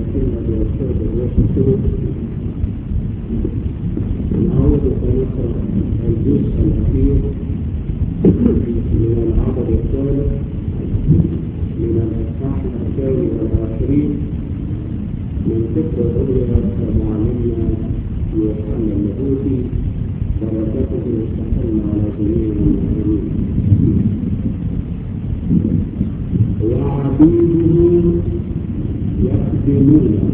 والكلمة والشرب الروح القدس نعود فنقرأ الجزء الأخير من العدد الثالث من الإصحاح الثاني والعشرين من سفر الرؤيا معلمنا يوحنا اللاهوتي بركته تحل على جميع المؤمنين وعبيده يخدمونه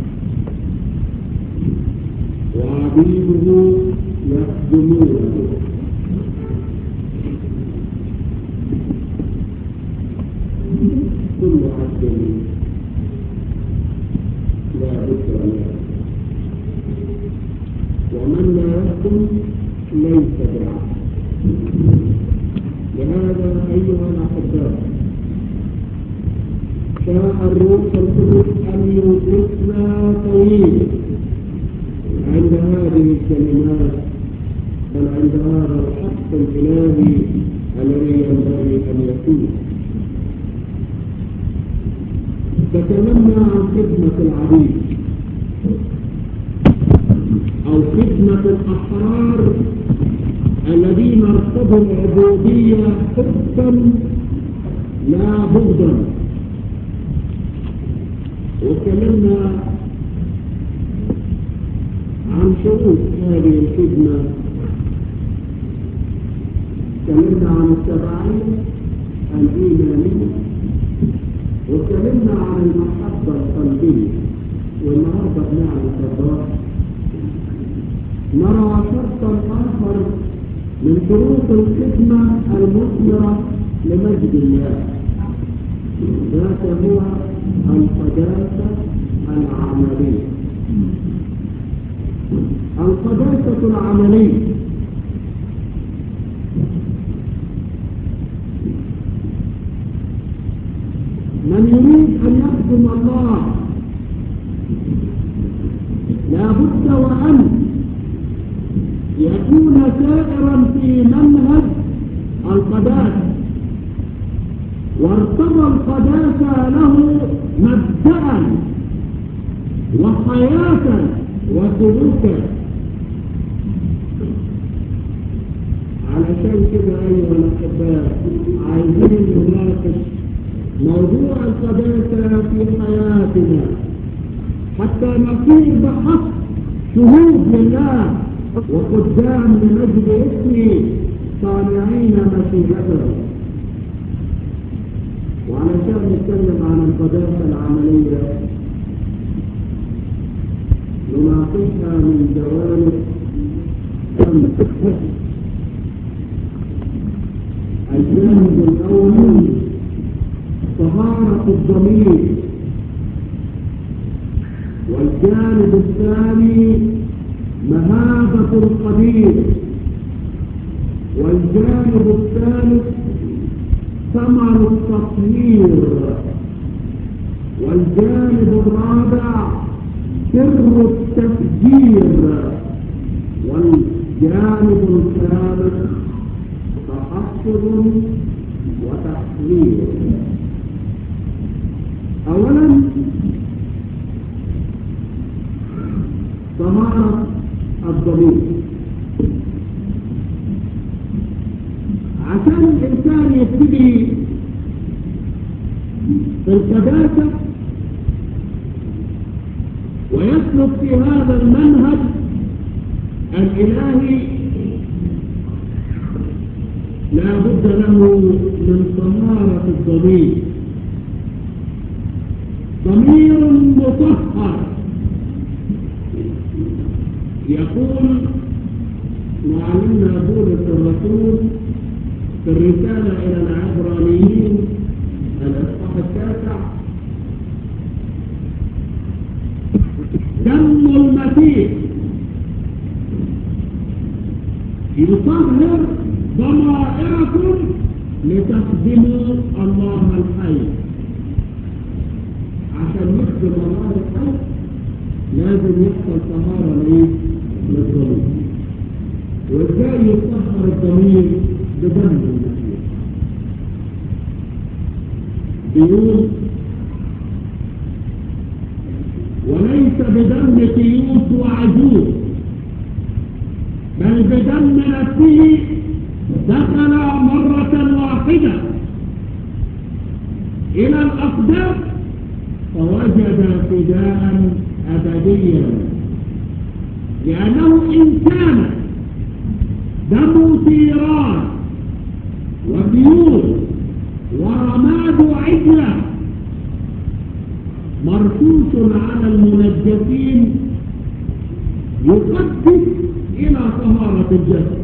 وعبيده يخدمونه كل عبد لا بد له ومن لا يحكم ليس بعبد لهذا ايها الاحباء شاء الروح القدس ان يوقفنا طويل عند هذه الكلمات بل عند هذا الحق الالهي الذي ينبغي ان يكون تكلمنا عن خدمة العبيد أو خدمة الأحرار الذين ارتضوا العبودية حبا لا بغضا وتكلمنا عن شروط هذه الخدمة تكلمنا عن التبعية الإيمانية واتكلمنا عن المحبة القلبية والنهارده بنعمة الله نرى شرطا آخر من شروط الخدمة المثمرة لمجد الله ذاك هو القداسة العملية القداسة العملية من يريد أن يخدم الله لا بد وأن يكون سائرا في منهج القداسة وارتضى القداسة له مبدأ وحياة وسلوكا علشان كده أيها الأحباء عايزين نناقش موضوع القداسة في حياتنا حتى نصير بحق شهود لله وقدام لمجد اسمه صانعين مشيئته وعلشان نتكلم عن القداسة العملية نناقشها من جوانب خمسة الجانب الأول طهارة الضمير والجانب الثاني مهابة القدير والجانب الثالث ثمر التطهير والجانب الرابع سر التفجير والجانب الخامس تحفظ وتحذير اولا طهارة الضمير عشان الانسان يبتدي في القداسة ويسلك في هذا المنهج الالهي لا بد له من طهارة الضمير ضمير مطهر يقول معلمنا بولس الرسول في الرسالة إلى العبرانيين الإصحاح التاسع دم المسيح يطهر ضمائركم لتخدموا الله الحي عشان نخدم الله الحي لازم يحصل طهارة ليه؟ للضمير وازاي يطهر الضمير بدم المسيح بيقول وليس بدم تيوس وعجوز بل بدم نفسه دخل مرة واحدة إلى الأقدام فوجد فداء أبديا لأنه إن كان دم ثيران وطيور ورماد عجلة مرصوص على المنجسين يقدس إلى طهارة الجسد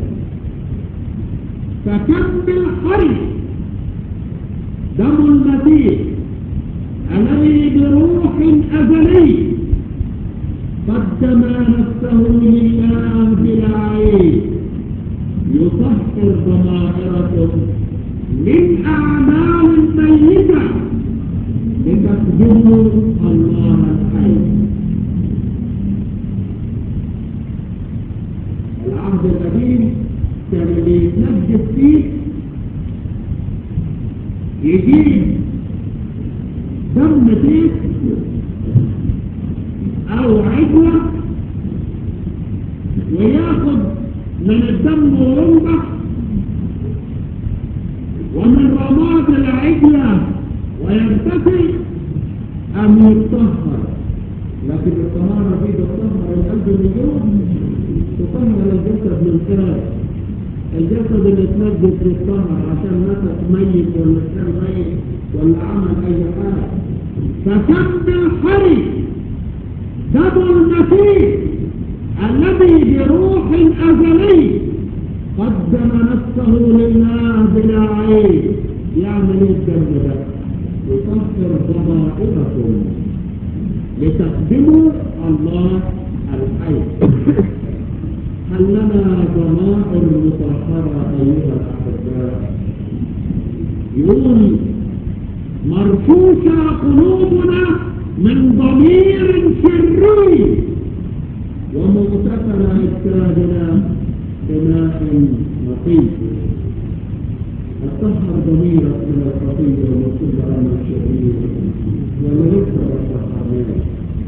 فكم بالحري دم المسيح الذي بروح أزلي قدم نفسه لله بلا عيب يطهر ضمائركم من أعمال ميتة لتخدموا الله الحي العهد القديم كان اللي يتنجس فيه يجيب دم تيس او عجلة وياخد من الدم ورمبة ومن رماد العجلة ويغتسل أم يطهر لكن الطهارة دي تطهر القلب من جوه تطهر الجسد من خارج الجسد اللي اتنجس يتطهر عشان نفس ميت ولا كان ميت ولا عمل أي حاجة فكم بالحري دم المسيح الذي بروح أزلي قدم نفسه لله بلا عيب يعمل الدم ده يطهر ضمائركم لتقدموا الله الحي هل لنا ضمائر مطهرة أيها الأحباء يقول مرفوشة قلوبنا من ضمير سري ومغتسل أجسادنا بماء نقي الطهر ضميرك من الخطية وكل أمر شرير وليس بالطهرين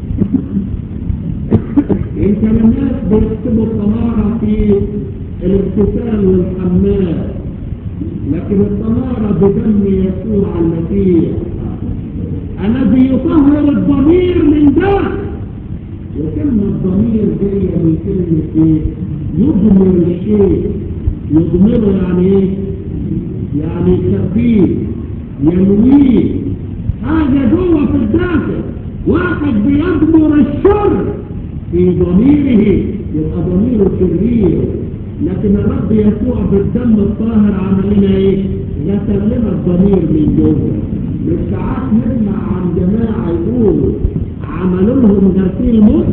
إن كان الناس بيكتبوا الطهارة في الاغتسال والحمام لكن الطهارة بدم يسوع المسيح الذي يطهر الضمير من ده وكلمة ضمير جاية من كلمة ايه؟ يضمر الشيء يضمره يعني ايه؟ يعني يكفيه ينويه حاجة جوه في الداخل واحد بيضمر الشر في ضميره يبقى ضميره شرير لكن الرب يسوع بالدم الطاهر عمل لنا ايه؟ غسل لنا الضمير من جوه مش ساعات نسمع عن جماعة يقولوا عملوا لهم غسيل مخ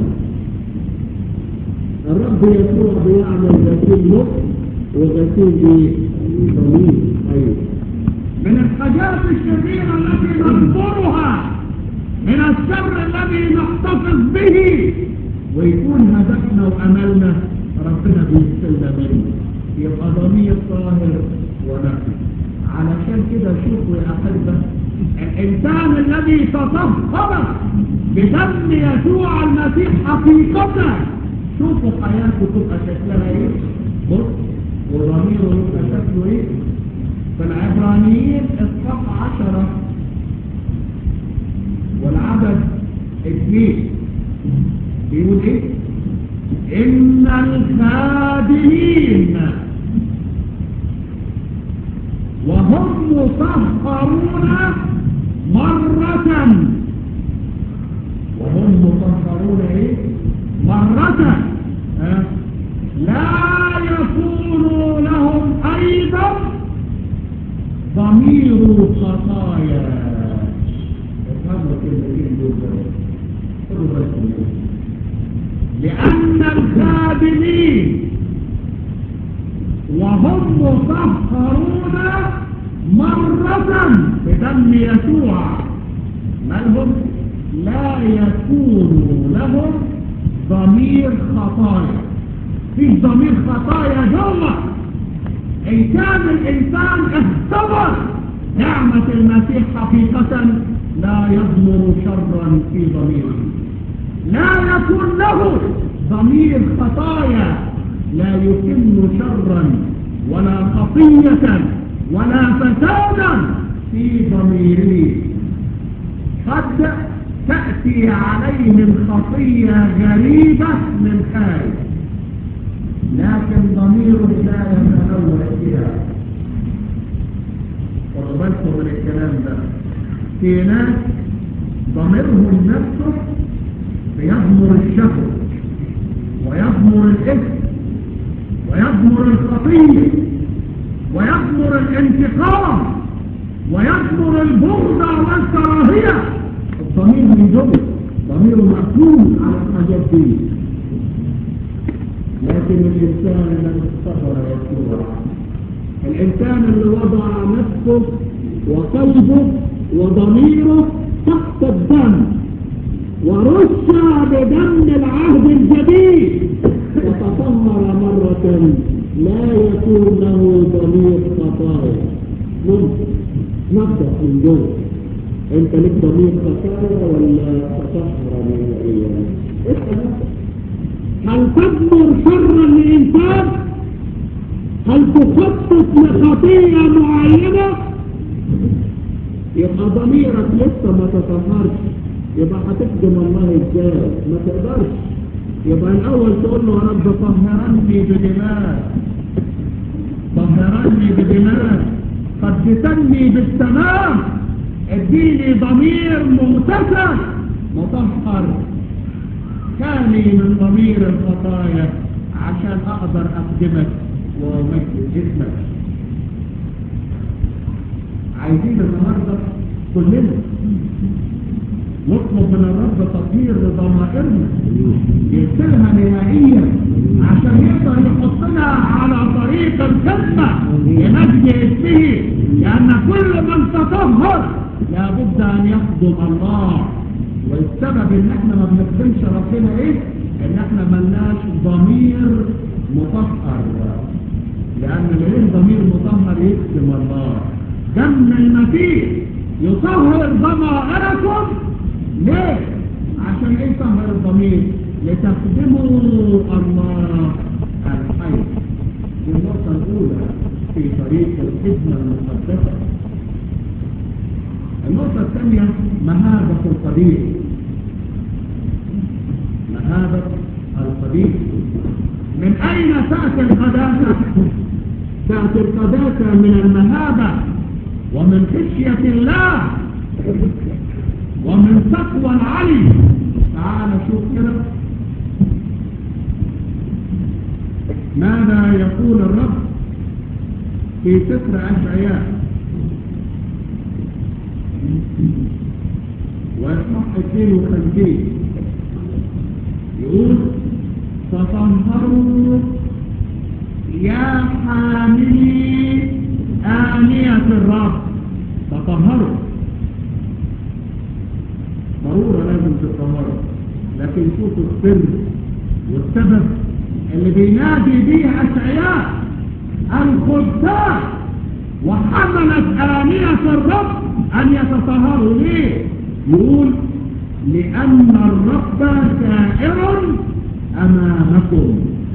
الرب يسوع بيعمل غسيل مخ وغسيل ايه؟ ضمير ايوه من الحاجات الشريرة التي ننظرها من الشر الذي نحتفظ به ويكون هدفنا وأملنا ربنا بيستلنا منه يبقى ضمير طاهر ونقي علشان كده شوفوا يا أحبة الإنسان الذي تطهر بدم يسوع المسيح حقيقة شوفوا حياته تبقى شكلها ايه بص وضميره يبقى شكله ايه في العبرانيين اصحاح عشرة والعدد اثنين بيقول ايه ان الخادمين وهم مطهرون مرة وهم مطهرون ايه مرة ها؟ لا يكون لهم ايضا ضمير خطايا افهموا كلمتين دول خدوا بالكم لأن الخادمين وهم مطهرون مرة بدم يسوع مالهم لا يكون لهم ضمير خطايا في ضمير خطايا جوه إن كان الإنسان اختبر نعمة المسيح حقيقة لا يضمر شرا في ضميره لا يكون له ضمير خطايا لا يتم شرا ولا خطية ولا فسادا في ضميره قد تأتي عليهم خطية غريبة من خارج لكن ضميره لا يتهوى فيها خدوا بالكم من الكلام ده في ناس ضميرهم نفسه بيضمر الشهوة ويضمر الإثم ويضمر الخطية ويضمر الانتقام ويضمر البغضة والكراهية الضمير من جبل ضميره مقفول على الحاجات دي لكن الإنسان الذي استغفر يسوع الإنسان اللي وضع نفسه وقلبه وضميره تحت الدم ورش بدم العهد الجديد وتطهر مرة لا يكون له ضمير خطايا ممكن نبدأ من جوه انت لك ضمير خطايا ولا تطهر نهائيا اسأل هل تضمر شرا لإنسان هل تخطط لخطية معينة يبقى ضميرك لسه ما تطهرش يبقى هتخدم الله ازاي ما تقدرش يبقى الاول تقول له يا رب طهرني بدماء طهرني بدماء قدسني بالتمام اديني ضمير مغتسل مطهر خالي من ضمير الخطايا عشان اقدر اخدمك وامجد جسمك عايزين النهارده كلنا نطلب من الرب تطهير لضمائرنا يغسلها نهائيا عشان يقدر يحطنا على طريق الخدمة لمجد اسمه لأن كل من تطهر لابد أن يخدم الله والسبب ان احنا ما بنخدمش ربنا ايه ان احنا ملناش ضمير مطهر لان اللي ضمير مطهر يخدم الله دم المسيح يطهر ضمائركم ليه عشان ايه طهر الضمير لتخدموا الله الحي دي النقطة الأولى في طريق الخدمة المقدسة النقطة الثانية مهابة القدير مهابة القدير من أين تأتي القداسة؟ تأتي القداسة من المهابة ومن خشية الله ومن تقوى العلي تعال شوف كده ماذا يقول الرب في سفر أشعياء ويصح 52 يقول تطهروا يا حاملي آنية الرب تطهروا ضرورة لازم تتطهروا لكن شوفوا السر والسبب اللي بينادي به أشعياء الخدام وحملت آنية الرب أن يتطهروا ليه يقول لأن الرب سائر أمامكم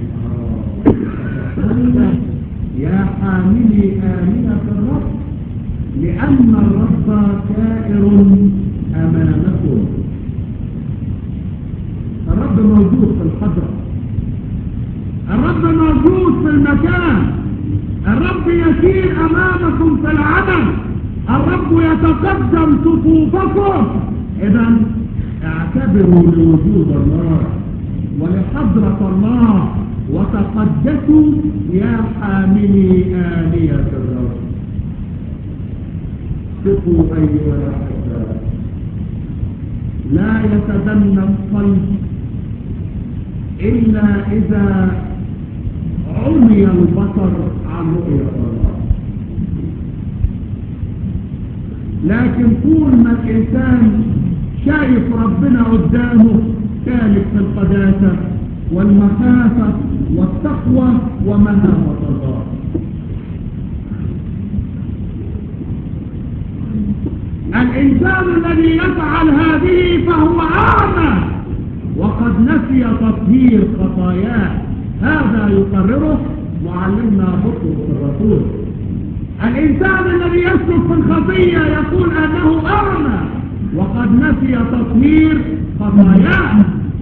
يا حاملي آنية الرب لأن الرب سائر أمامكم الرب موجود في الحضرة الرب موجود في المكان الرب يسير أمامكم في العمل الرب يتقدم صفوفكم إذا اعتبروا لوجود الله ولحضرة الله وتقدسوا يا حاملي آلية الرب ثقوا أيها الأحباب لا يتدنى القلب إلا إذا عمي البصر عن رؤية الله لكن طول ما الإنسان شايف ربنا قدامه سالك في القداسة والمخافة والتقوى ومهابة الله الإنسان الذي يفعل هذه فهو أعمى وقد نسي تطهير خطاياه هذا يقرره معلمنا بطرس الرسول الإنسان الذي يسلك في الخطية يقول أنه أعمى وقد نسي تطهير خطاياه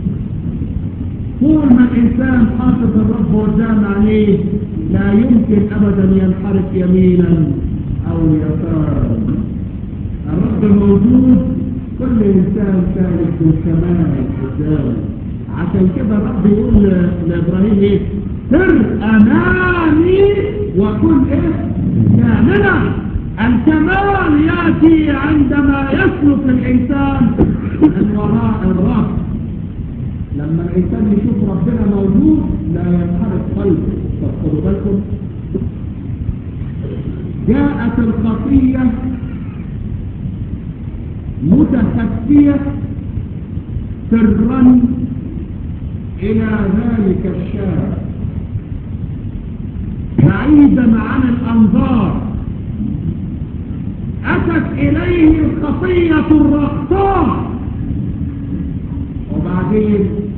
طول ما الإنسان حاطط الرب قدام عليه لا يمكن أبدا ينحرف يمينا أو يسارا الرب موجود كل إنسان سالك بالكمال قدامه عشان كده الرب يقول لإبراهيم إيه سر أمامي وكن إيه كاملا الكمال يأتي عندما يسلك الإنسان من وراء الرب لما الإنسان يشوف ربنا موجود لا ينحرف قلبه تذكروا بالكم جاءت الخطية متخفية سرا إلى ذلك الشارع بعيدا عن الأنظار أتت إليه الخطية الرقصاء وبعدين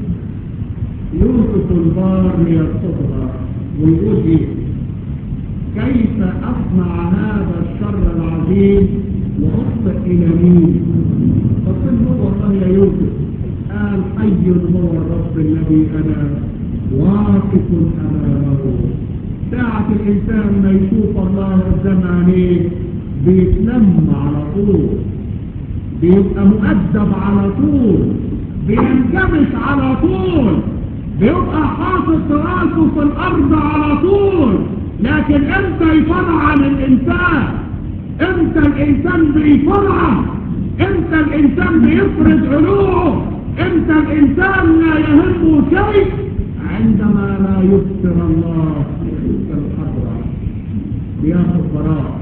يوسف البار يرصدها ويقول ايه كيف اصنع هذا الشر العظيم واخطئ الى مين فقل هو الله يا يوسف قال حي هو الرب الذي انا واقف امامه ساعة الانسان ما يشوف الله قدام عينيه بيتلم على طول بيبقى مؤدب على طول بينكمش على طول بيبقى حاطط راسه في الارض على طول لكن امتى يفرعن الانسان امتى الانسان بيفرعن امتى الانسان بيفرد علوه امتى الانسان لا يهمه شيء عندما لا يبصر الله في الحضرة بياخد براء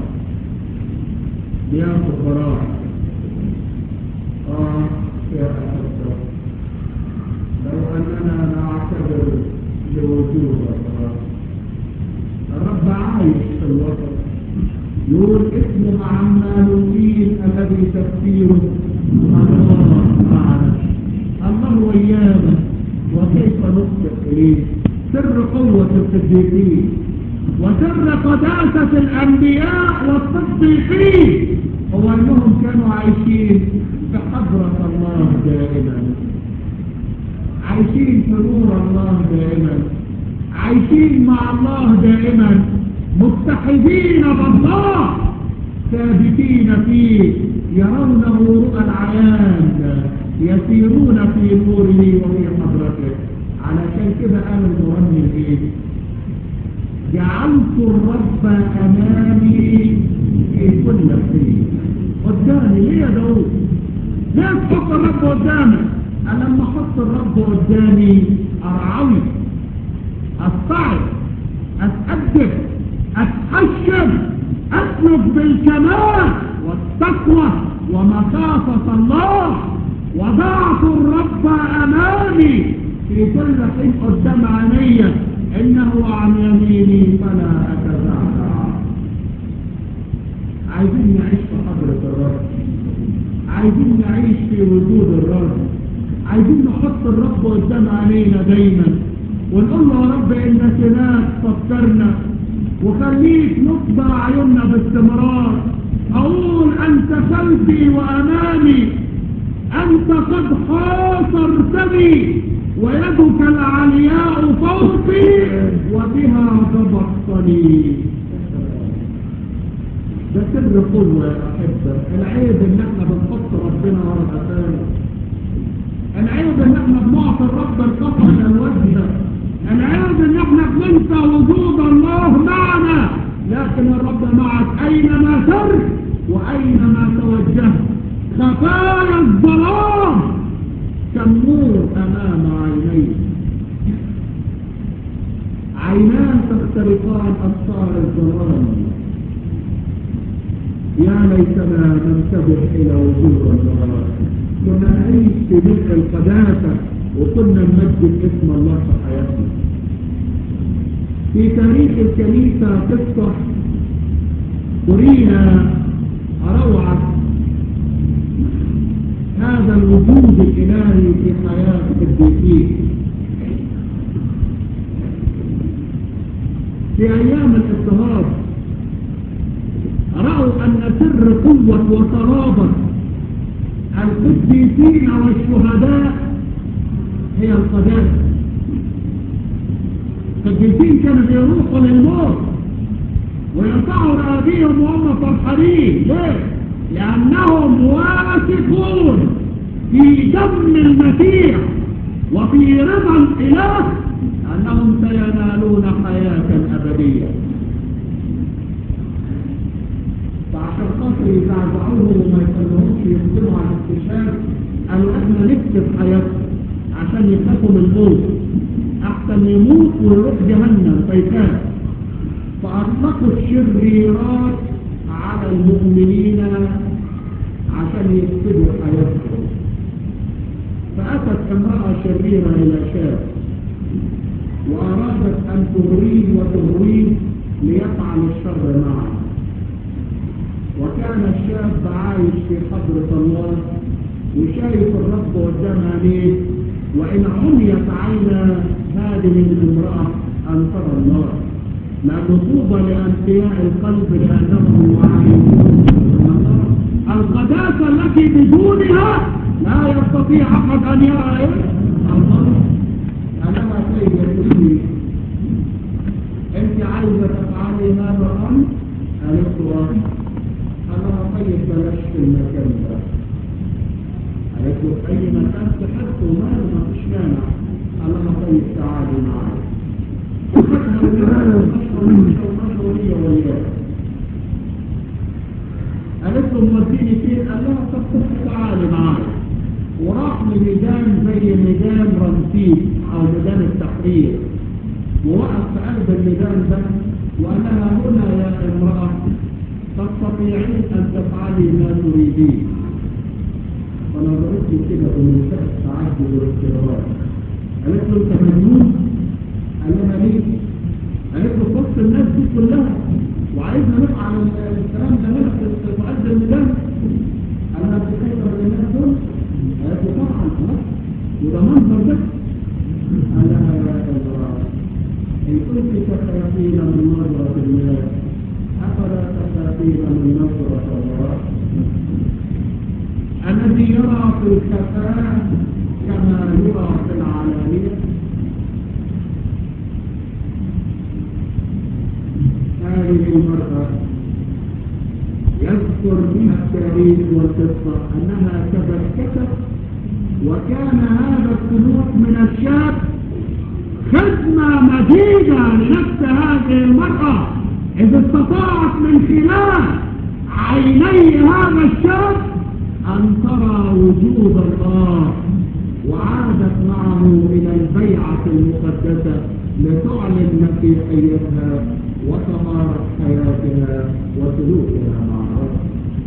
بياخد براء اه يا أحبة لو أننا نعتبر لوجود الله الرب عايش في الوسط يقول اسمه عمالوين الذي تفسيره الله معنا الله ويانا وكيف نخطئ إليه سر قوة القديسين وسر قداسة الأنبياء والصديقين هو أنهم كانوا عايشين في حضرة الله دائما عايشين في نور الله دائما عايشين مع الله دائما متحدين بالله ثابتين فيه يرونه رؤى العيان يسيرون في نوره وفي حضرته علشان كده قال المرنم ايه جعلت الرب امامي في كل حين قدامي ليه يا داود ليه تحط الرب قدامك انا لما احط الرب قدامي ارعوي استعد اتأدب اتحشم اسلك بالكمال والتقوى ومخافة الله وضعت الرب امامي في كل حين قدام عيني انه عن يميني فلا اتزعزع عايزين نعيش في حضرة الرب عايزين نعيش في وجود الرب عايزين نحط الرب قدام علينا دايما ونقول له يا رب انك هناك فكرنا وخليك نطبع عيوننا باستمرار اقول انت خلفي وامامي انت قد حاصرتني ويدك العلياء فوقي وبها ضبطتني ده سر قوة يا أحبة العيب إن إحنا بنحط ربنا ورا الأساس العيب إن إحنا بنعطي الرب القطع الوجه العيب إن إحنا بننسى وجود الله معنا لكن الرب معك أينما سر وأينما توجهت خفايا الظلام كالنور أمام عينيك عينان تخترقان أبصار الظلام يا ليتنا ننتبه إلى وجود الله كنا نعيش في ملك القداسة وكنا نمجد اسم الله في حياتنا في تاريخ الكنيسة قصة ترينا روعة هذا الوجود الإلهي في حياة القديسين سر قوة وصلابة القديسين والشهداء هي القداسة القديسين كانوا بيروحوا للموت ويرفعوا رأبيهم وهم فرحانين ليه؟ لأنهم واثقون في دم المسيح وفي رضا الإله أنهم سينالون حياة أبدية فعشان خاطر يزعزعوه وما يخلوهمش يقدموا على الاستشهاد قالوا احنا نكتب حياتهم عشان يخافوا من الموت احسن يموت ويروح جهنم فيخاف فاطلقوا الشريرات على المؤمنين عشان يكتبوا حياتهم فاتت امراه شريره الى شاب وارادت ان تغريه وتغويه ليفعل الشر معه وكان الشاب عايش في حضرة الله وشايف الرب قدام عينيه وإن عميت عينا هذه الامرأة أن ترى الله لأن طوبى لأنبياء القلب لأنهم يعاينون النظر القداسة التي بدونها لا يستطيع أحد أن يرى إيه؟ الله أنا سيد يا أنت عايزة تفعلي هذا الأمر؟ قالت له أنا طيب بلاش في المكان ده قالت له في أي مكان تحب وما ما فيش مانع قال لها طيب تعالي معي قالت له موديني فين قال لها طب تعالي معي وراح لميدان زي ميدان رمسيس او ميدان التحرير ووقف في قلب الميدان ده وقال لها هنا يا امرأة تستطيعين أن تفعلي ما تريدين فنظرت كده بمنتهى التعجب والاستغراب قالت له انت مجنون؟ قال لها ليه؟ قالت له وسط الناس دي كلها وعايزنا نفعل الكلام ده هنا في قلب الميدان قال لها انت خايفه من الناس دول؟ قالت له طبعا خلاص وده منظر ده قال لها يا امرأة إن كنت تخافين من نظرة الناس أفلا تخافين من نظرة الله الذي يرى في الخفاء كما يرى في العلانية هذه المرأة يذكر بها التاريخ والقصة أنها تبكتت وكان هذا السلوك من الشاب خدمة مجيدة لنفس هذه المرأة إذا استطاعت من خلال عيني هذا الشاب أن ترى وجود الله وعادت معه إلى البيعة المقدسة لتعلن مسيحيتها وتمارس حياتها وسلوكها مع الرب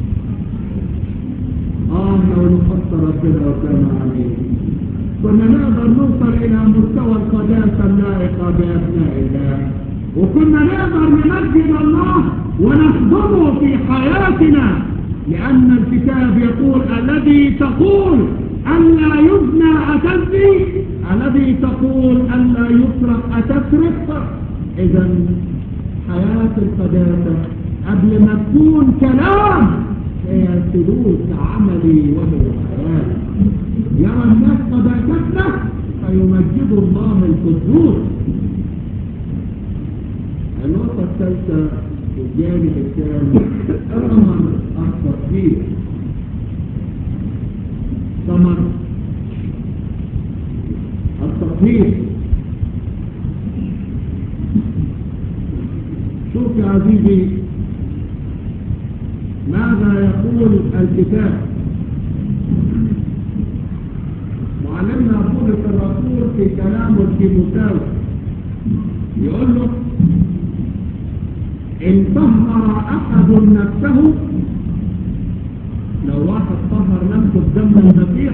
آه لو نحط ربنا قدام عليه كنا نقدر نوصل إلى مستوى القداسة اللائقة بأبناء الله وكنا نقدر نمجد الله ونخدمه في حياتنا لأن الكتاب يقول الذي تقول ألا يبنى أتبني الذي تقول ألا يسرق أتسرق إذا حياة القداسة قبل ما تكون كلام هي سلوك عملي وهو حياة يرى الناس قداستنا فيمجد الله القدوس النقطة الثالثة الجانب الثاني ثمر التصديق ثمر التصديق شوف يا عزيزي ماذا يقول الكتاب معلمنا بولس الرسول في كلامه التيموثاوي يقول له إن طهر أحد نفسه لو واحد طهر نفسه بدم المسيح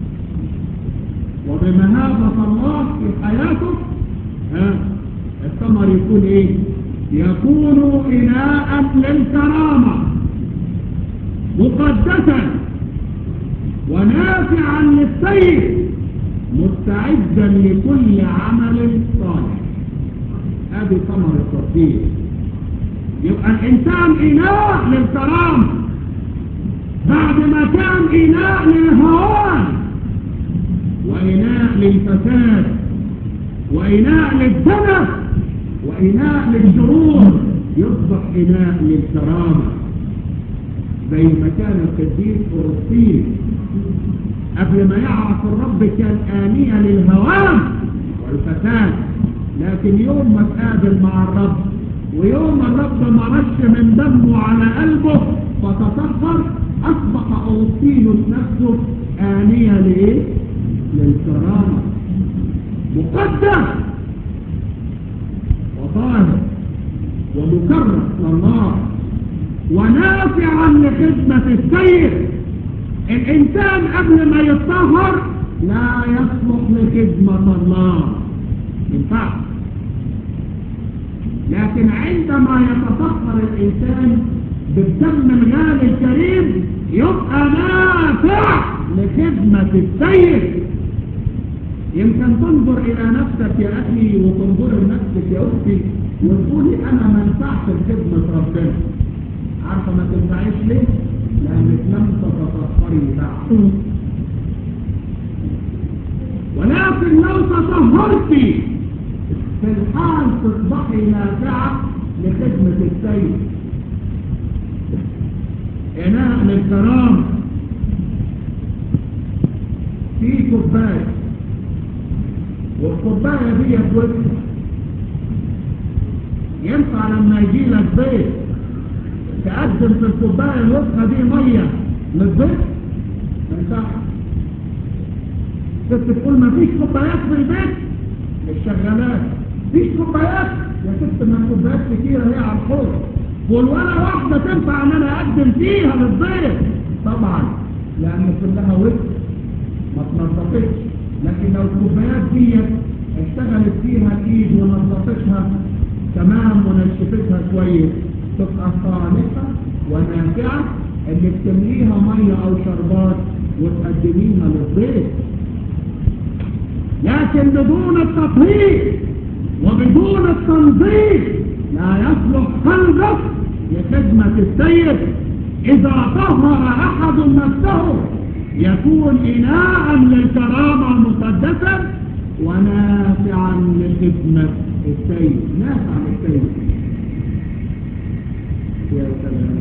وبمهابة الله في حياته ها الثمر يكون ايه يكون إناء للكرامة مقدسا ونافعا للسيد مستعدا لكل عمل صالح هذه ثمر التصديق يبقى الإنسان إناء للكرامة بعد ما كان إناء للهوان وإناء للفساد وإناء للدنس وإناء للشرور يصبح إناء للكرامة زي ما كان القديس أورسطين قبل ما يعرف الرب كان آنية للهوام والفساد لكن يوم ما تقابل مع الرب ويوم الرب ما رش من دمه على قلبه فتطهر أصبح أوسطينوس نفسه آنية لإيه؟ للكرامة مقدس وطاهر ومكرم لله ونافعا لخدمة السيد الإنسان قبل ما يتطهر لا يصلح لخدمة الله ينفع لكن عندما يتطهر الإنسان بالدم الغالي الكريم يبقى نافع لخدمة السيد يمكن تنظر إلى نفسك يا أخي وتنظر لنفسك يا أختي وتقولي أنا ما ينفعش لخدمة ربنا عارفة ما تنفعيش ليه؟ لأنك لم تتطهري بعد ولكن لو تطهرتي في الحال تصبحي نافعة لخدمة السيد إناء للكرام في كوباية والكوباية دي وسخة ينفع لما يجي لك بيت تقدم في الكوباية الوسخة دي مية للبيت ما ينفعش ست تقول ما فيش كوبايات في البيت الشغالات فيش كوبايات يا ست ما الكوبايات كتيرة هي على الحوض والولا واحدة تنفع ان انا اقدم فيها للضيف طبعا لان كلها وسخ ما تنظفتش لكن لو الكوبايات دي اشتغلت فيها الايد ونظفتها تمام ونشفتها كويس تبقى صالحة ونافعة انك تمليها مية او شربات وتقدميها للضيف لكن بدون التطهير وبدون التنظيف لا يصلح قلبك لخدمة السيد إذا طهر أحد نفسه يكون إناء للكرامة مقدسا ونافعا لخدمة السيد نافع للسيد يا سلام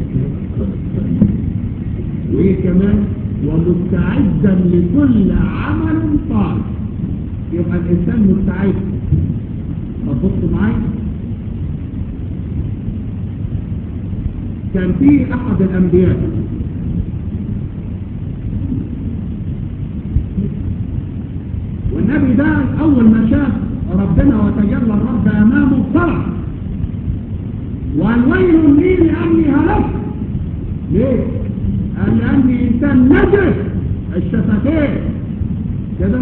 وإيه كمان ومستعدا لكل عمل صالح يبقى الإنسان مستعد تبص معايا كان في أحد الأنبياء والنبي ده أول ما شاف ربنا وتجلى الرب أمامه فرح والويل لي لأني هلكت ليه؟ قال لأني إنسان نجس الشفتين كده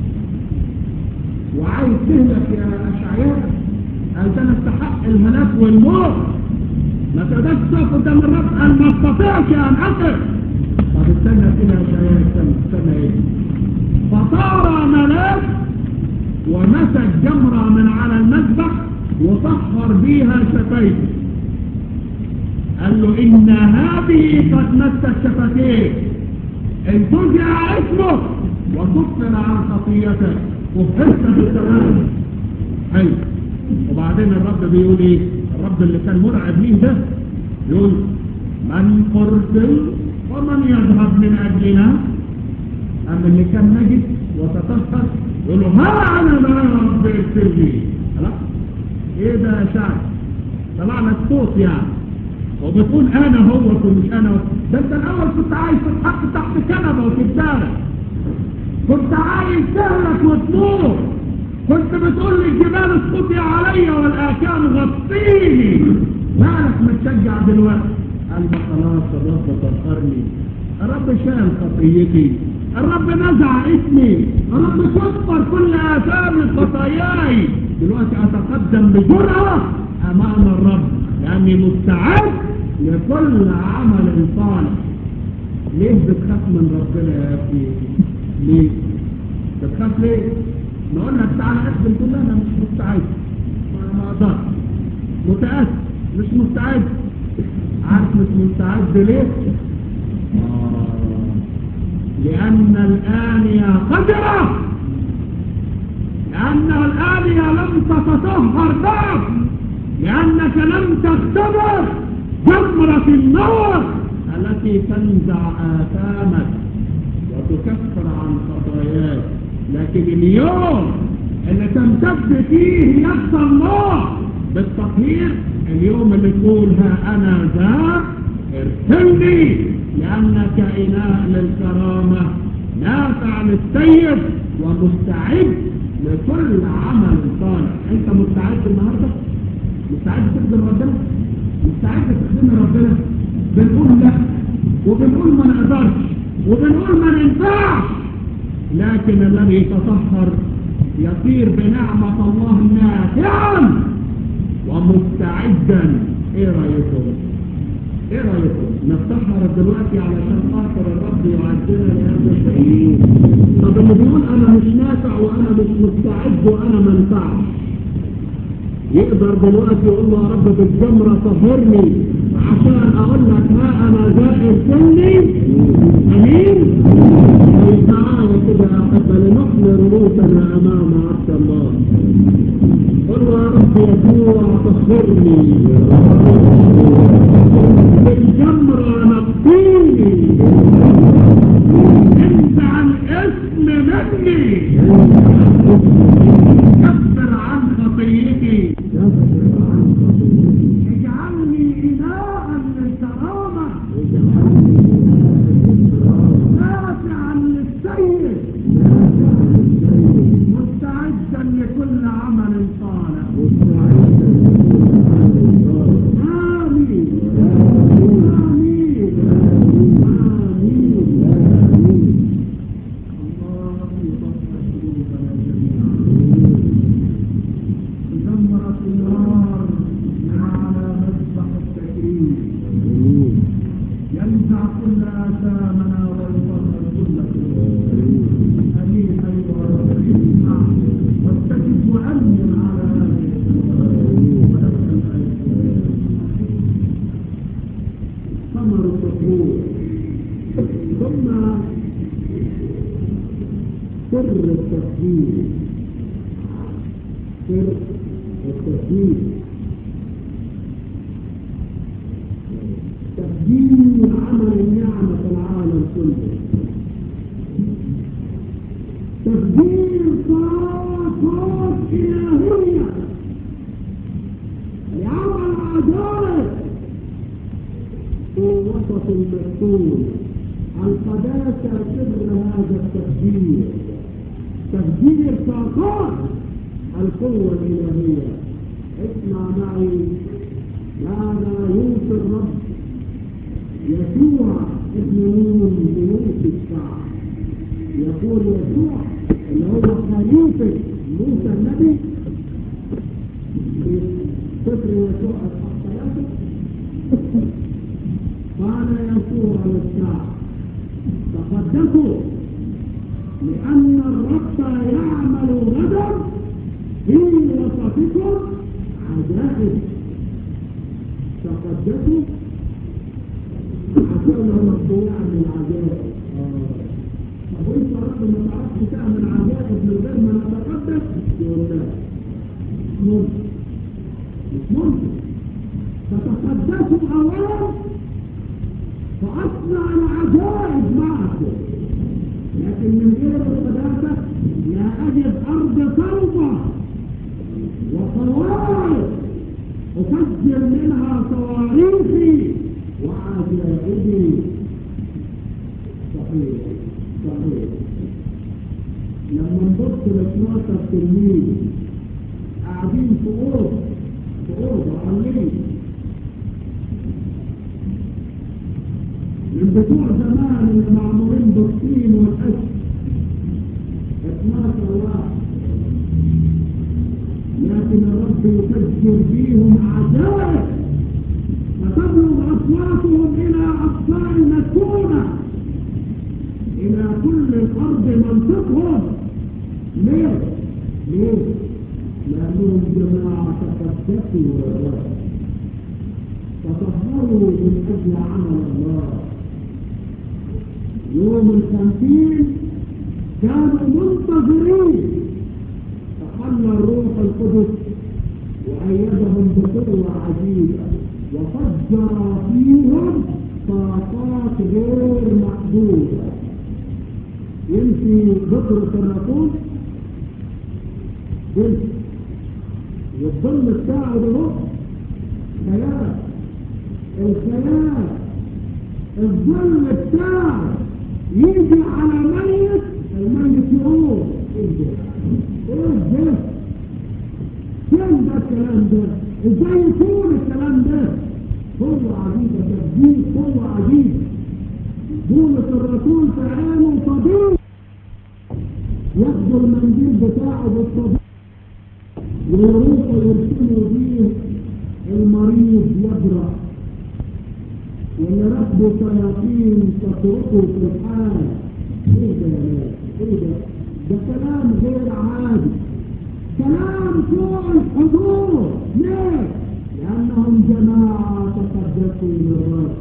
وعايز تهلك يا أشعياء قال ده أنا استحق الهلاك والموت ما تقدرش تقف قدام الرب قال ما استطيعش أن أقف طب استنى كده يا أشعياء استنى استنى إيه فطار ملاك ومسك جمرة من على المذبح وطهر بيها شفايفه قال له إن هذه قد مست شفتيه إن ترجع اسمك وكفر عن خطيتك وفرت بالتمام حلو وبعدين الرب بيقول ايه الرب اللي كان مرعب ليه ده يقول من قرتل ومن يذهب من أجلنا أما اللي كان نجد وتطهر يقول له ها أنا لا يا رب اغفر لي خلاص ايه ده يا شعب طلع لك صوت يعني وبتقول انا هو مش انا ده انت الاول كنت عايز تتحط تحت كنبه وتتدارك كنت عايز تهلك وتموت كنت بتقول لي الجبال اسقطي عليا والاكام غطيني مالك متشجع دلوقتي قال ما خلاص الرب طهرني الرب شال خطيتي الرب نزع اسمي الرب كفر كل اثام خطاياي دلوقتي اتقدم بجرأة امام الرب لاني مستعد لكل عمل صالح ليه بتخاف من ربنا يا اخي ليه بتخاف ليه نقول لك تعالى اخدم تقول انا مش مستعد ما ما اقدرش متاسف مش مستعد عارف مش مستعد ليه اه لأن الآنية قدرة لأن الآنية لم تتطهر بعد لأنك لم تختبر جمرة النار التي تنزع آثامك وتكفر عن خطاياك لكن اليوم اللي تمتد فيه يد الله بالتطهير اليوم اللي تقول ها أنا ذا ارسلني لأنك إله للكرامة نافع للسيد ومستعد لكل عمل صالح انت مستعد النهارده مستعد تخدم ربنا مستعد تخدم ربنا بنقول لا وبنقول ما نقدرش وبنقول ما ننفعش لكن الذي يتطهر يصير بنعمة الله نافعا ومستعدا ايه رأيكم ايه رأيكم نتطهر دلوقتي علشان خاطر الرب يعدنا لهذا الشيء طب اللي بيقول انا مش نافع وانا مش مستعد وانا ما انفعش يقدر دلوقتي يقول له يا رب بالجمرة طهرني عشان اقول لك ها انا زائر سني امين طيب تعالى كده يا احبة لنحن رؤوسنا امام عبد الله قل له يا رب يسوع طهرني بالجمرة نقيني انزع الاسم مني كفر عن خطيتي اجعلني إناء للكرامة نافعا للسيد مستعدا لكل عمل صالح آمين آمين آمين الله يطهر قلوبنا جميعا دمرت النار من على مذبح التكريم ينزع كل آثامنا ويطهر كل قلوب أمين أيها الرب اسمع واستجب وأمن على هذه الصلاة ولك الأجر ثمر الطهور ثم سر التطهير سر التطهير تقديم عمل النعمة في العالم كله تقديم طاقات إلهية لعمل عجائب في وسط المسؤول القداسة سر هذا التقدير تقدير طاقات القوة الإلهية اسمع معي ماذا يوصي الرب يسوع ابن نون بنوت الشعب يقول يسوع اللي هو خليفة موسى النبي في سفر يسوع اصحاح ثلاثة قال يسوع للشعب تقدسوا لأن الرب يعمل غدا في وسطكم عجائب تقدسوا عشان الرب يعمل عجائب طب وانت يا رب ما تعرفش تعمل عجائب من غير ما نتقدس يقول لا مش ممكن مش ممكن فتقدسوا اولا فاصنع العجائب معكم لكن من غير القداسه لا اجد ارض صلبه وقواعد افجر منها صواريخي وعجائبي صحيح صحيح لما نبص ل 12 تلميذ قاعدين في اوضه في اوضه عاملين من بتوع زمان اللي معمولين بالطين والاسد 12 واحد لكن الرب يفجر فيهم عجائب فتبلغ اصواتهم الى اقصاء المسكونه الى كل الارض منطقهم ليه؟ ليه؟ لانهم جماعه تقدسوا للرب تطهروا من اجل عمل الله يوم الخمسين كانوا منتظرين تخلى الروح القدس وأيدهم بقوة عجيبة وفجر فيهم طاقات غير محدودة يمشي بطرس الرسول يمشي والظل بتاعه ده هو خيال الخيال الظل بتاعه يجي على ميت الميت يقوم ايه ده؟ ايه ده؟ فين ده الكلام ده؟ ازاي يكون الكلام ده؟ قوة عجيبة تبديل قوة عجيبة بولس الرسول في عينه صديق ياخدوا المنديل بتاعه بالصديق ويروحوا يرسموا بيه المريض يبرأ واللي ربه شياطين تتركه في الحال ايه ده يا ناس؟ ايه ده؟ ده كلام غير عادي كلام فوق الحضور ليه؟ لأنهم جماعة تقدسوا للرب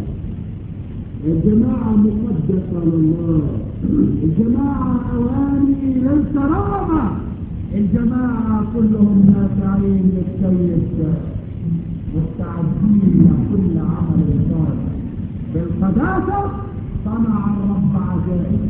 الجماعة مقدسة لله الجماعة أواني للكرامة الجماعة كلهم نافعين للسيد مستعدين لكل عمل صالح بالقداسة صنع الرب عجائب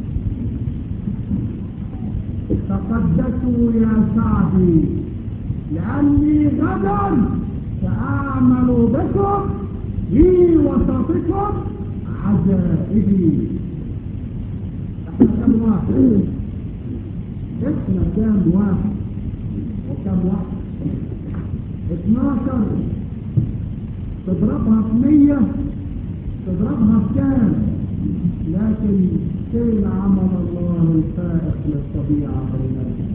تقدسوا يا شعبي لأني غدا سأعمل بكم في وسطكم عجائبي احنا كم واحد احنا كام واحد وكم واحد اتناشر تضربها في مية تضربها في كام لكن فين عمل الله الفائق للطبيعة بيننا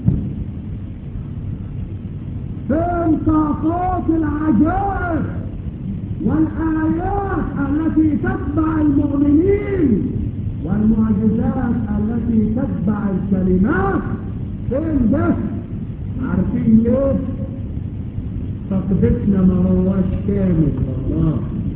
فين طاقات العجائب والآيات التي تتبع المؤمنين والمعجزات التي تتبع الكلمات فين ده عارفين ليه تقدسنا ما هوش كامل والله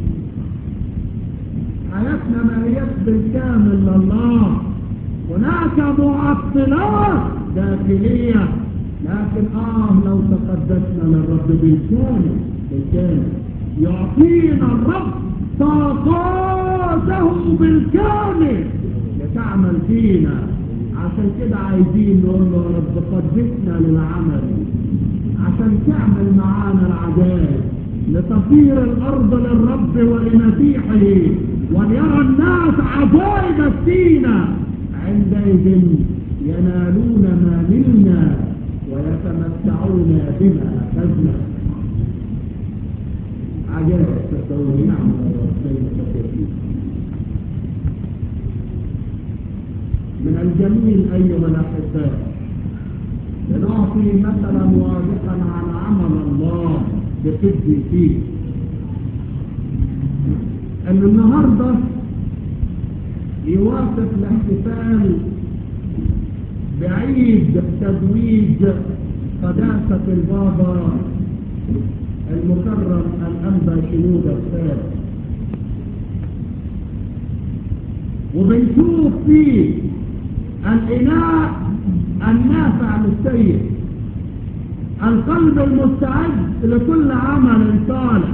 حياتنا ما هيش بالكامل لله هناك معطلات داخليه لكن اه لو تقدسنا للرب بالكامل بالكامل يعطينا الرب طاقاته بالكامل لتعمل فينا عشان كده عايزين نقول له يا رب قدسنا للعمل عشان تعمل معانا العجائب لتصير الارض للرب ولمسيحه وليرى الناس عجائب فينا عندئذ ينالون ما نلنا ويتمتعون بما أخذنا عجائب تسوي نعم الرسول من الجميل أيها الأحباء لنعطي مثلا واضحا عن عمل الله بتبدي فيه أن النهاردة يوافق الاحتفال بعيد تزويج قداسة البابا المكرم الأنبا شنود الثالث وبنشوف فيه الإناء النافع للسيد القلب المستعد لكل عمل صالح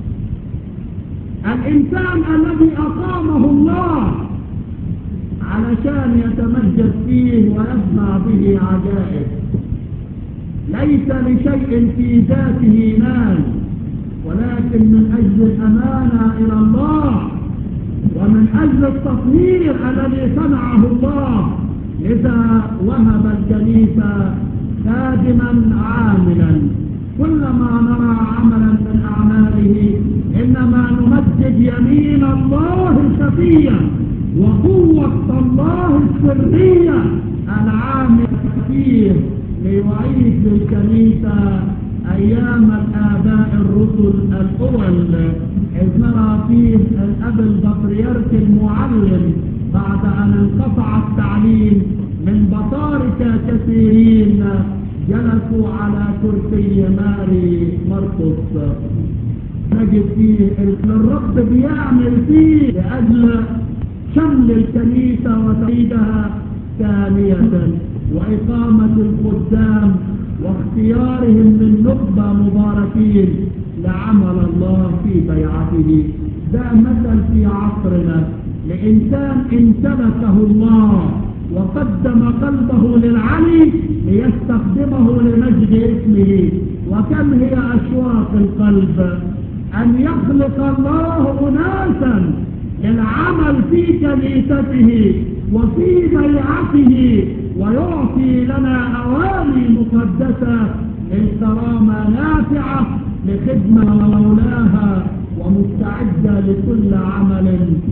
الإنسان الذي أقامه الله علشان يتمجد فيه ويصنع به عجائب ليس لشيء في ذاته مال ولكن من أجل الأمانة إلى الله ومن أجل التطهير الذي صنعه الله لذا وهب الكنيسة خادما عاملا كلما نرى عملا من أعماله إنما نمجد يمين الله الخفية وقوة الله السرية العامل فيه ليعيد للكنيسة أيام الآباء الرسل الأول إذ نرى فيه الأب البطريرك المعلم بعد أن انقطع التعليم من بطاركة كثيرين جلسوا على كرسي ماري مرقس نجد فيه الرب بيعمل فيه لأجل شمل الكنيسة وتعيدها ثانية وإقامة الخدام واختيارهم من نخبة مباركين لعمل الله في بيعته ده مثل في عصرنا لإنسان امتلكه الله وقدم قلبه للعلي ليستخدمه لمجد اسمه وكم هي أشواق القلب أن يخلق الله أناسا للعمل في كنيسته وفي بيعته ويعطي لنا أواني مقدسة للكرامة نافعة لخدمة مولاها ومستعدة لكل عمل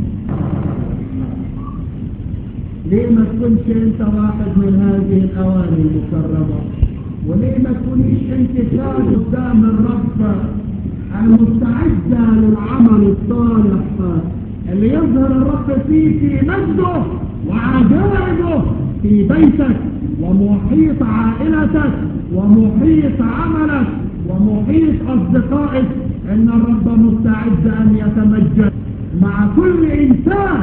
ليه ما تكونش انت واحد من هذه الاواني المكرمة وليه ما تكونيش انت خارج قدام الرب المستعدة للعمل الصالح اللي يظهر الرب فيه في مجده وعجائبه في بيتك ومحيط عائلتك ومحيط عملك ومحيط أصدقائك إن الرب مستعد أن يتمجد مع كل إنسان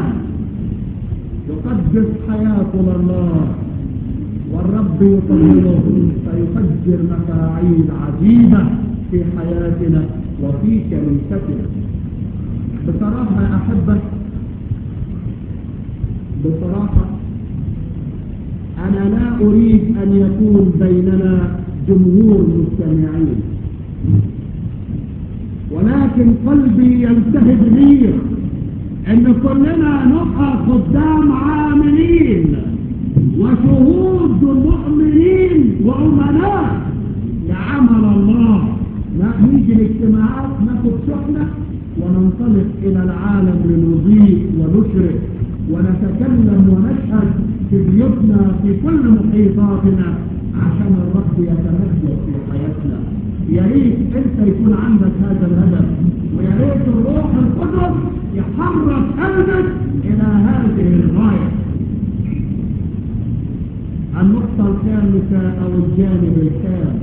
يقدس حياته لله والرب يطهره فيفجر مفاعيل عجيبة في حياتنا وفي كنيستنا بصراحة يا أحبة بصراحة أنا لا أريد أن يكون بيننا جمهور مستمعين ولكن قلبي يلتهب غير ان كلنا نبقى خدام عاملين وشهود مؤمنين وامناء لعمل الله لا نيجي الاجتماعات ناخد شحنة وننطلق الى العالم لنضيء ونشرق ونتكلم ونشهد في بيوتنا في كل محيطاتنا عشان الرب يتمجد في حياتنا يا ريت انت يكون عندك هذا الهدف ويا ريت الروح القدس يحرك قلبك الى هذه الغايه النقطة الخامسة أو الجانب الخامس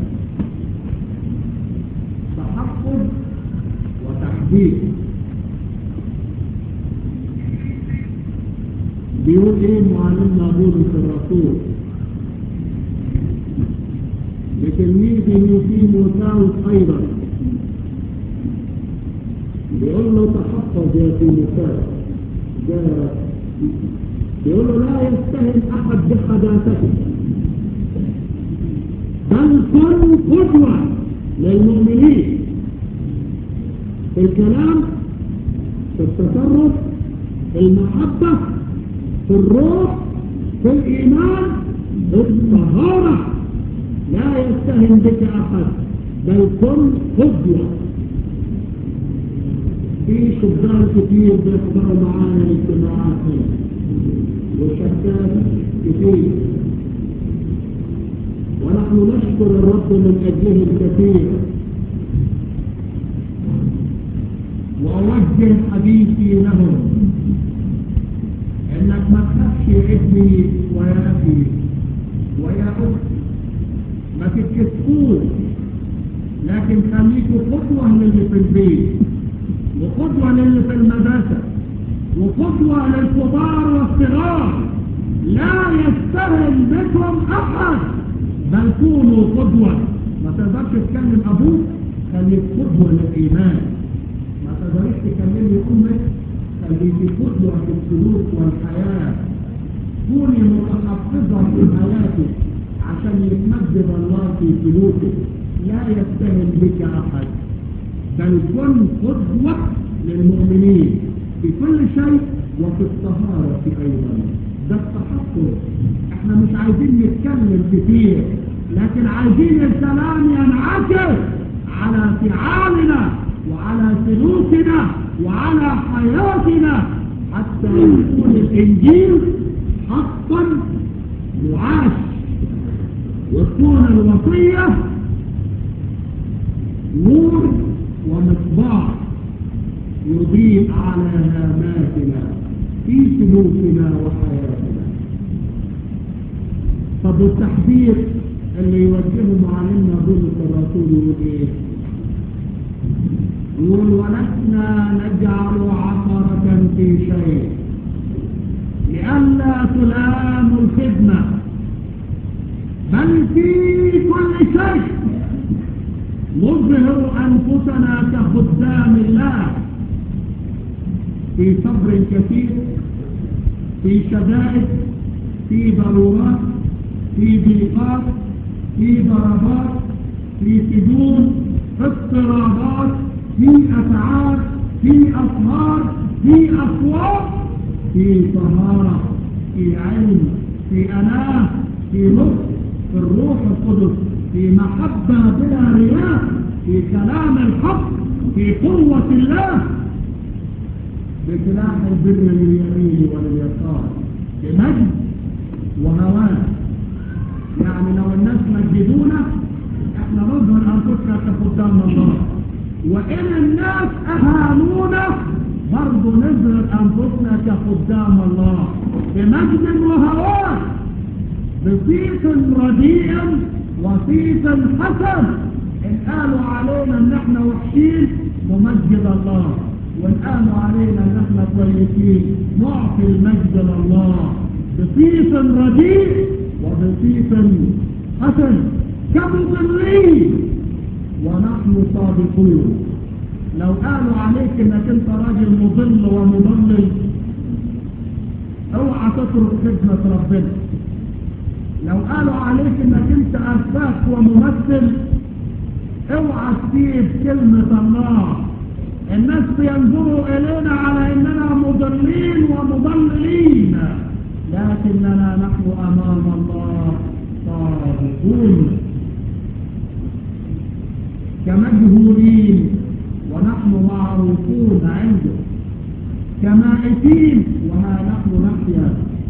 تحفظ وتحديد بيقول ايه معلمنا بولس الرسول لتلميذه تيموثاوس ايضا بيقول له تحفظ يا تيموثاوس ده بيقول له لا يستهل احد بحداثته بل كن قدوة للمؤمنين في الكلام في التصرف في المحبة في الروح في الإيمان في الطهارة لا يستهن بك أحد بل كن قدوة في شبان كتير بيحضروا معانا الاجتماعات هنا وشتات كتير ونحن نشكر الرب من أجلهم كثيرا وأوجه حديثي لهم انك ما تخافش يا ابني ويا اخي ويا اختي ما تتكسفوش لكن خليكوا قدوة للي في البيت وقدوة للي في المدرسة وقدوة للكبار والصغار لا يستهل بكم احد بل كونوا قدوة ما تقدرش تكلم ابوك خليك قدوة للايمان ما تقدرش تكلمي امك خليكي قدوة في السلوك والحياة كوني متحفظة في حياتك عشان يتمجد الله في سلوكك لا يستهل بك أحد بل كن قدوة للمؤمنين في كل شيء وفي الطهارة أيضا ده التحفظ احنا مش عايزين نتكلم كتير لكن عايزين الكلام ينعكس على فعالنا وعلى سلوكنا وعلى حياتنا حتى يكون الإنجيل حقا معاش وتكون الوصية نور ومصباح يضيء على هاماتنا في سلوكنا وحياتنا طب التحذير اللي يوجهه معلمنا بولس الرسول يقول ايه يقول ولسنا نجعل عثرة في شيء لئلا تلام الخدمة بل في كل شيء نظهر أنفسنا كخدام الله في صبر كثير في شدائد في ضرورات في ضيقات في ضربات في سجون في اضطرابات في أسعار في أسهار في أصوات في طهارة في علم في أناه في لطف في الروح القدس في محبة بلا رياء في كلام الحق في قوة الله بسلاح البر لليمين ولليسار بمجد وهوان يعني لو الناس مجدونا احنا نظهر انفسنا كخدام الله وان الناس اهانونا برضه نظهر انفسنا كخدام الله بمجد وهوان بصيت رديء وصيت حسن ان قالوا علينا ان احنا وحشين نمجد الله وان قالوا علينا ان احنا كويسين نعطي المجد لله بصيت رديء وبصيت حسن كمضلين ونحن صادقون لو قالوا عليك انك انت راجل مضل ومضلل اوعى تترك خدمة ربنا لو قالوا عليك انك انت افاك وممثل اوعى تسيب كلمة الله الناس بينظروا الينا على اننا مضلين ومضللين لكننا نحن امام الله صادقون كمجهولين ونحن معروفون عنده كمائتين وها نحن نحيا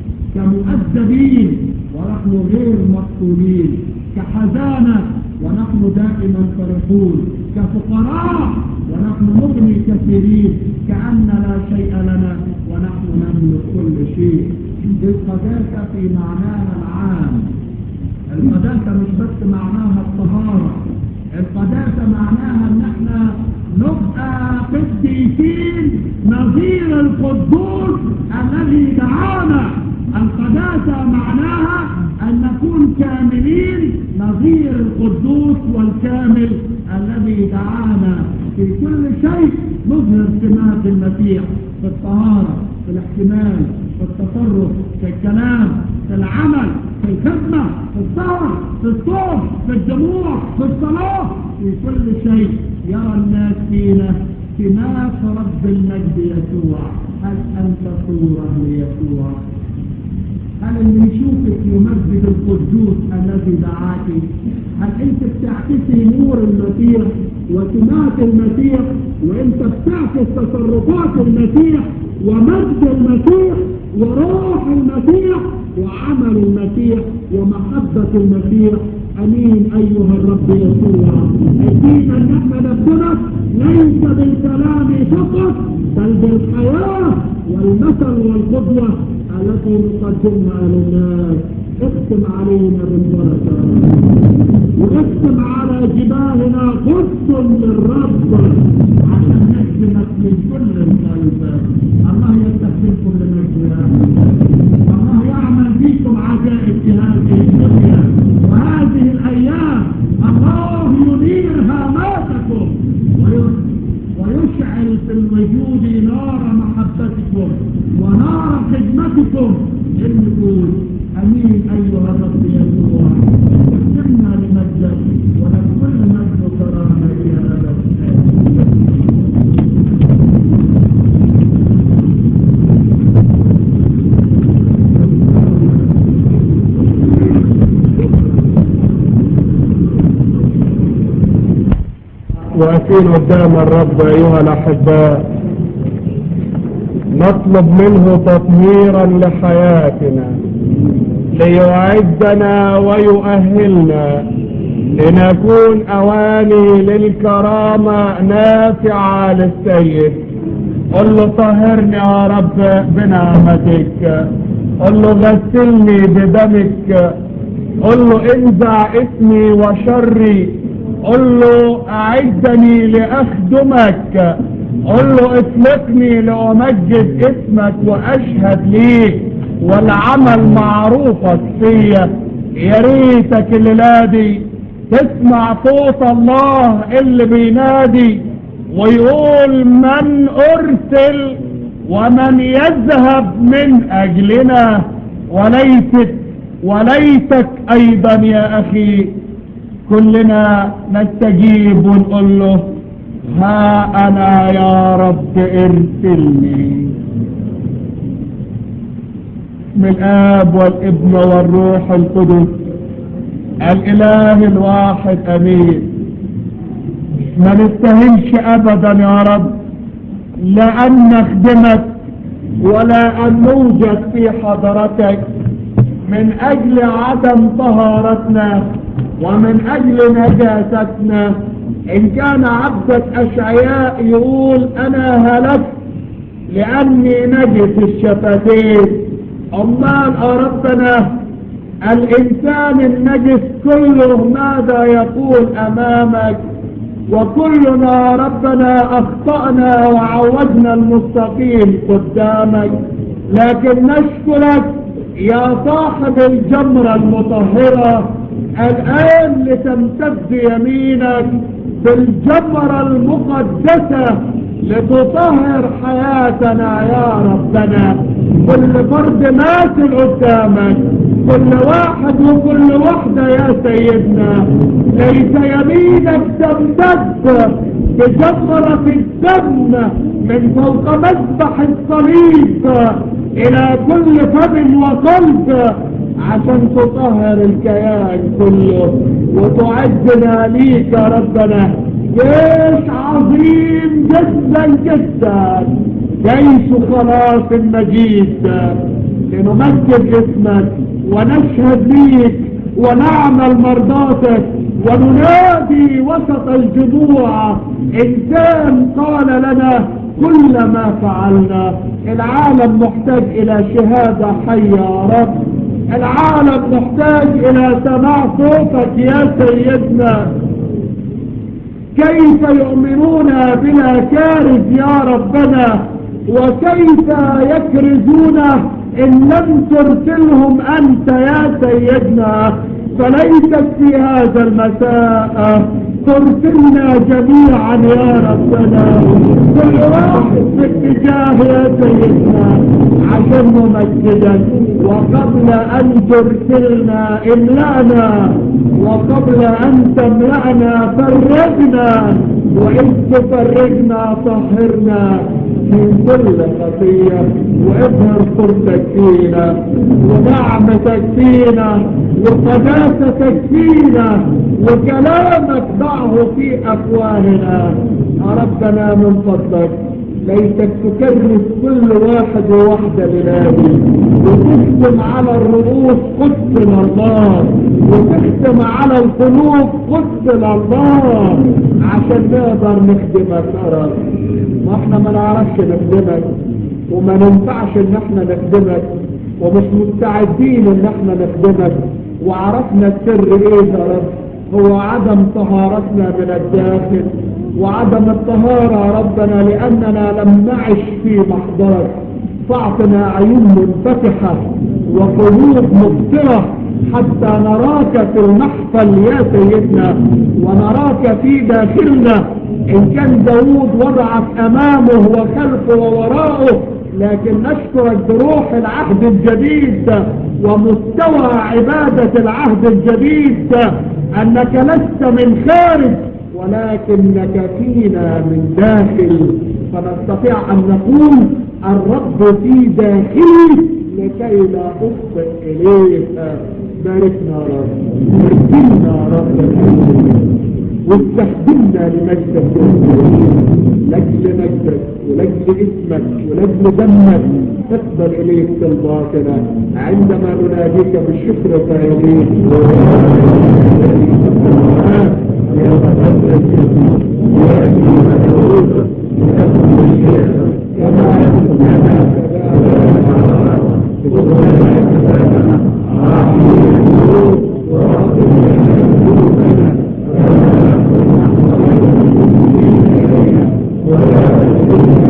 كمؤدبين ونحن غير مقتولين كحزانة ونحن دائما فرحون كفقراء ونحن نغني كثيرين كأن لا شيء لنا ونحن نملك كل شيء القداسة في معناها العام القداسة مش بس معناها الطهارة القداسة معناها ان احنا نبقى قديسين نظير القدوس الذي دعانا القداسة معناها ان نكون كاملين نظير القدوس والكامل الذي دعانا في كل شيء نظهر سمات المسيح في الطهارة في الاحتمال في التصرف في الكلام في العمل في الخدمة في الصبر في الصوم في الدموع في الصلاة في كل شيء يرى الناس فينا سمات رب المجد يسوع هل أنت صورة ليسوع هل اللي يشوفك يمجد القدوس الذي دعاك هل انت بتعكسي نور المسيح وسمات المسيح وانت بتعكس تصرفات المسيح ومجد المسيح وروح المسيح وعمل المسيح ومحبة المسيح امين ايها الرب يسوع اكيد ان احنا نفسنا ليس بالكلام فقط بل بالحياة والمثل والقدوة التي نقدمها للناس اختم علينا بالبركة واختم على جبالنا قدس للرب عشان نخدمك من كل القلب الله يستخدمكم لمجد الله يعمل فيكم عجائب في هذه الدنيا وهذه الايام الله ينير هاماتكم ويشعل في الوجود نار محبتكم ونار خدمتكم نقول امين ايها الرب يسوع اختمنا لمجدك ولكل مجد وكرامه الى الابد واقفين قدام الرب ايها الاحباء نطلب منه تطهيرا لحياتنا ليعدنا ويؤهلنا لنكون اواني للكرامة نافعة للسيد قل له طهرني يا رب بنعمتك قل له غسلني بدمك قل له انزع اسمي وشري قل له اعدني لاخدمك قل له اطلقني لامجد اسمك واشهد ليك والعمل معروفك فيا يا ريتك الليلة دي تسمع صوت الله اللي بينادي ويقول من ارسل ومن يذهب من اجلنا وليست وليتك ايضا يا اخي كلنا نستجيب ونقول له ها انا يا رب ارسلني من الاب والابن والروح القدس الاله الواحد امين ما نستهلش ابدا يا رب لا ان نخدمك ولا ان نوجد في حضرتك من اجل عدم طهارتنا ومن اجل نجاستنا ان كان عبدك اشعياء يقول انا هلكت لاني نجس الشفتين امال ربنا الانسان النجس كله ماذا يقول امامك وكلنا ربنا اخطأنا وعوجنا المستقيم قدامك لكن نشكرك يا صاحب الجمرة المطهرة الآن لتمتد يمينك بالجمرة المقدسة لتطهر حياتنا يا ربنا كل فرد ماثل قدامك كل واحد وكل واحدة يا سيدنا ليس يمينك تمتد بجمرة الدم من فوق مذبح الصليب الى كل فم وقلب عشان تطهر الكيان كله وتعدنا ليك يا ربنا جيش عظيم جدا جدا جيش خلاص المجيد لنمجد اسمك ونشهد ليك ونعمل مرضاتك وننادي وسط الجموع انسان قال لنا كل ما فعلنا العالم محتاج الى شهادة حية يا رب العالم محتاج الى سماع صوتك يا سيدنا كيف يؤمنون بلا كارث يا ربنا وكيف يكرزون ان لم ترسلهم انت يا سيدنا فليست في هذا المساء ترسلنا جميعا يا ربنا كل واحد في اتجاه يا سيدنا عشان نمجدك وقبل ان ترسلنا املأنا وقبل ان تملأنا فرجنا وإن تفرجنا طهرنا من كل خطية واظهر صورتك فينا ونعمتك فينا وقداستك فينا وكلامك ضعه في أفواهنا ربنا من فضلك ليتك تكرس كل واحد وواحدة لنادي وتختم على الرؤوس قدس الله وتختم على القلوب قدس الله عشان نقدر نخدمك يا رب ما احنا ما نعرفش نخدمك وما ننفعش ان احنا نخدمك ومش مستعدين ان احنا نخدمك وعرفنا السر ايه يا رب هو عدم طهارتنا من الداخل وعدم الطهارة يا ربنا لأننا لم نعش في محضرك فاعطنا عيون منفتحة وقلوب مبصرة حتى نراك في المحفل يا سيدنا ونراك في داخلنا إن كان داود وضعك أمامه وخلفه ووراءه لكن نشكرك بروح العهد الجديد ومستوى عبادة العهد الجديد أنك لست من خارج ولكنك فينا من داخل فنستطيع أن نقول الرب في داخلي لكي لا أخطئ إليك باركنا يا رب ارسلنا يا رب واستخدمنا لمجدك لأجل مجدك ولأجل اسمك ولأجل دمك تقبل إليك طلباتنا عندما نناديك بالشكر فإليك يا مقدس يأتي مدعوك لتكن مشيئتك كما ولا